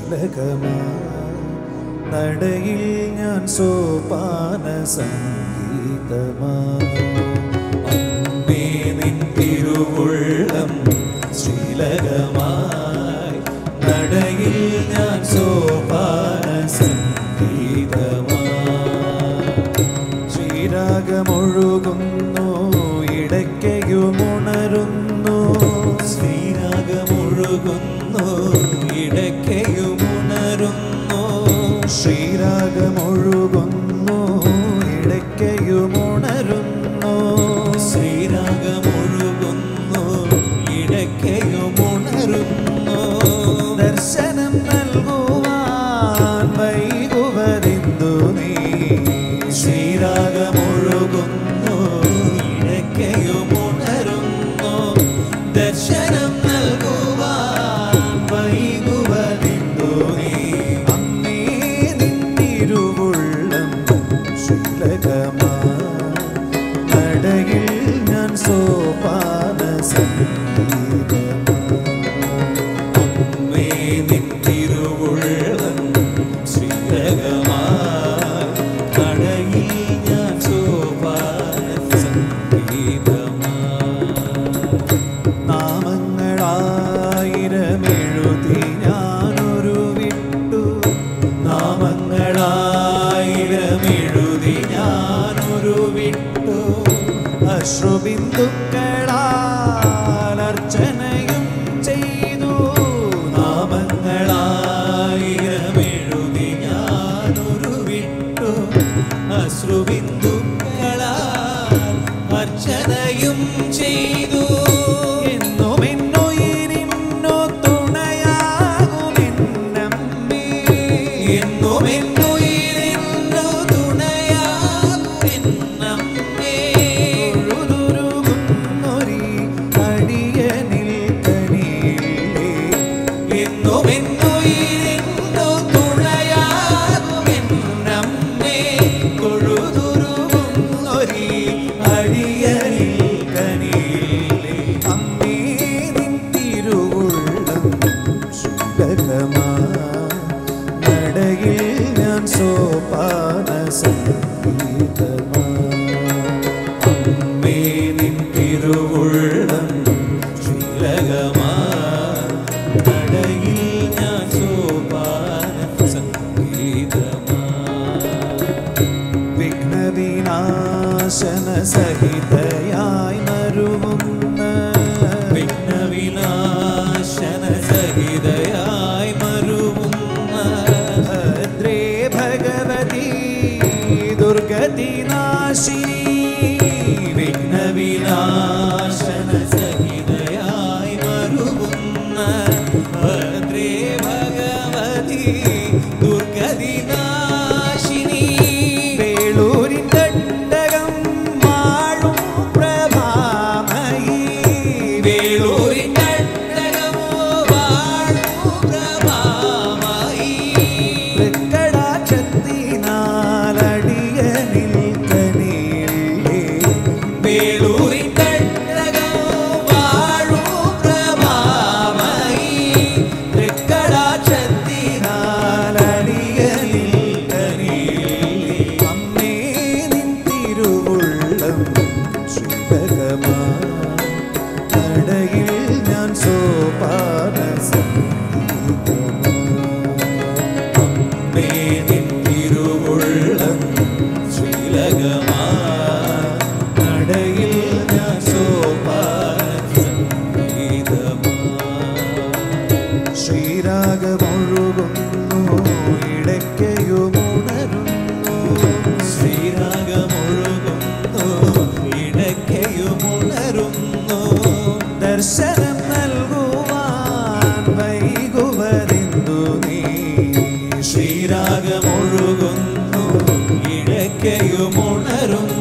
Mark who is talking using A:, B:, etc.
A: ശ്രീലകമാ നടയിൽ ഞാൻ സോപാന സംഗീതമാ അമ്മേ നിൻ തിരുവുള്ളം ശ്രീലകമായി നടയിൽ ഞാൻ സോപാന സംഗീതമാ ശ്രീരാഗമൊഴുകുന്നു ഇടയ്ക്കയുമുണരുന്നു ശ്രീരാഗമൊഴുകുന്നു ഇടയ്ക്കയുമുണരുന്നു ശ്രീരാഗമൊഴുകുന്നു ഇടയ്ക്കയുമുണരുന്നു ശ്രീരാഗമൊഴുകുന്നു ഇടയ്ക്കയുമുണരുന്നു ദർശനം നൽകുവാൻ വൈകുവതെന്തു നീ ശ്രീരാഗമൊഴുകുന്നു ഇടയ്ക്കയുമുണരുന്നു ദർശനം നൽകുവാൻ വൈകുവതെന്തു നീ അമ്മേ നിന്നിരുവുള്ളം ശ്രീലകമാ നടയിൽ ഞാൻ സോപാന സംഗീതമാ അമ്മേ നിൻ തിരുവുള്ളം ശ്രീലകമായി കടയിൽ ഞാൻ സോപാന സംഗീതമായി നാമങ്ങളായിരമെഴുതി ഞാനൊരു വിട്ടു നാമങ്ങളായിരമെഴുതി ഞാനൊരു വിട്ടു അശ്രുബിന്ദുക്കളാൽ അർച്ചനയും ചെയ്തു നാമങ്ങളായിരമെഴുതി ഞാനൊരു വിട്ടു അശ്രുബിന്ദുക്കളാൽ അർച്ചനയും ചെയ്തു എന്നും എന്നുയിരിന്നു തുണയാകുമെന്നമ്മേ എന്നും എന്നുയിരിന്നു തുണയാകുമെന്നമ്മേ ഒഴുതുരുകുന്നൊരി അടിയനിൽ കനിയില്ലേ എന്നും എന്നുയിരിന്നു തുണയാകുമെന്നമ്മേ കൊഴുതുരുകുന്നൊരി അടിയനിൽ കനിയില്ലേ അമ്മേ നിൻ തിരുവുള്ളം ശുഭകമാ നടയിൽ ഞാൻ സോപാന സംഗീതമാ അമ്മേ നിൻ തിരുവുള്ളം ശ്രീലകമാ നടയിൽ ഞാൻ സോപാന സംഗീതമാ വിഘ്നവിനാശന സഹിതയായി മരുവുന്ന വിഘ്നവിനാശന സഹിതയായി മരുവുന്ന ഭദ്രേ ഭഗവതി ദുർഗതി നാശിനി വിഘ്നവിനാശന സഹിതയായി മരുവുന്ന ഭദ്രേ ഭഗവതി ദുർഗതി നാശിനി വേളൂരിൻ തട്ടകം വാഴും പ്രഭാമയി വേളൂരിൻ തട്ടകമോ വാഴും പ്രഭാമയി തൃക്കടാക്ഷത്തിനാലടിയനിൽ കനിയില്ലേ വേളൂരിൻ തട്ടകമോ വാഴും പ്രഭാമയി തൃക്കടാക്ഷത്തിനാലടിയനിൽ കനിയില്ലേ അമ്മേ നിൻ തിരുവുള്ളം ശുഭകമാ നടയിൽ ഞാൻ സോപാന സംഗീതമാ അമ്മേ നിൻ തിരുവുള്ളം ശ്രീലകമാ നടയിൽ ഞാൻ സോപാന സംഗീതമാ ശ്രീരാഗമൊഴുകുന്നു ഇടയ്ക്കയുമുണരുന്നു ശ്രീരാഗമൊഴുകുന്നു ഇടയ്ക്കയുമുണരുന്നു ദർശനം നൽകുവാൻ വൈകുവതെന്തു നീ ശ്രീരാഗമൊഴുകുന്നു ഇടയ്ക്കയുമുണരുന്നു